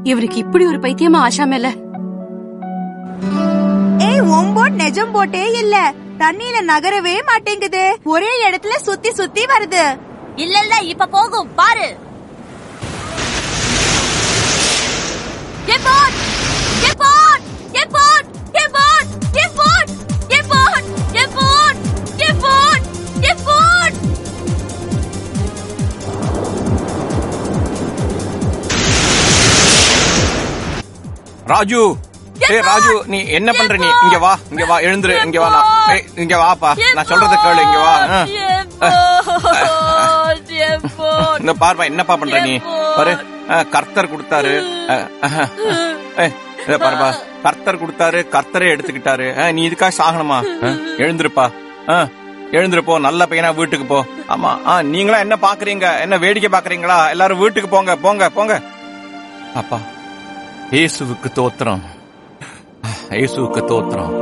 இவருக்கு இப்படி ஒரு பைத்தியமா ஆஷா மேல ஏய் உன் போட் நிஜம் போட்டே இல்ல தண்ணியில நகரவே மாட்டேங்குது ஒரே இடத்துல சுத்தி சுத்தி வருது இல்ல இல்ல இப்ப போகும் பாரு என் போட் என் போட் என் போட் என் போட் என் போட் என் போட் என் போட் என் போட் என் போட் ராஜு ஏய் ராஜு நீ என்ன பண்ற நீ இங்க வா இங்க வா எழுந்துரு இங்க வா நான் ஏய், இங்க வாப்பா நான் சொல்றத கேளு இங்க வா ஆ. என் போட் என் போட் இந்த பார்ப்பா என்னப்பா பண்ற நீ பாரு ஆ, கர்த்தர் கொடுத்தாரு ஆ, ஆ, ஏய், இத பாருப்பா கர்த்தர் கொடுத்தாரு கர்த்தரே எடுத்துக்கிட்டாரு ஆ, நீ இதுக்காக சாகணுமா ஆ, எழுந்திருப்பா ஆ, எழுந்திருப்போ நல்ல பையனா வீட்டுக்கு போ ஆமா ஆ நீங்களா என்ன பாக்குறீங்க என்ன வேடிக்கை பாக்குறீங்களா எல்லாரும் வீட்டுக்கு போங்க போங்க போங்க அப்பா இயேசுவுக்கு தோத்திரம் இயேசுவுக்கு தோத்திரம்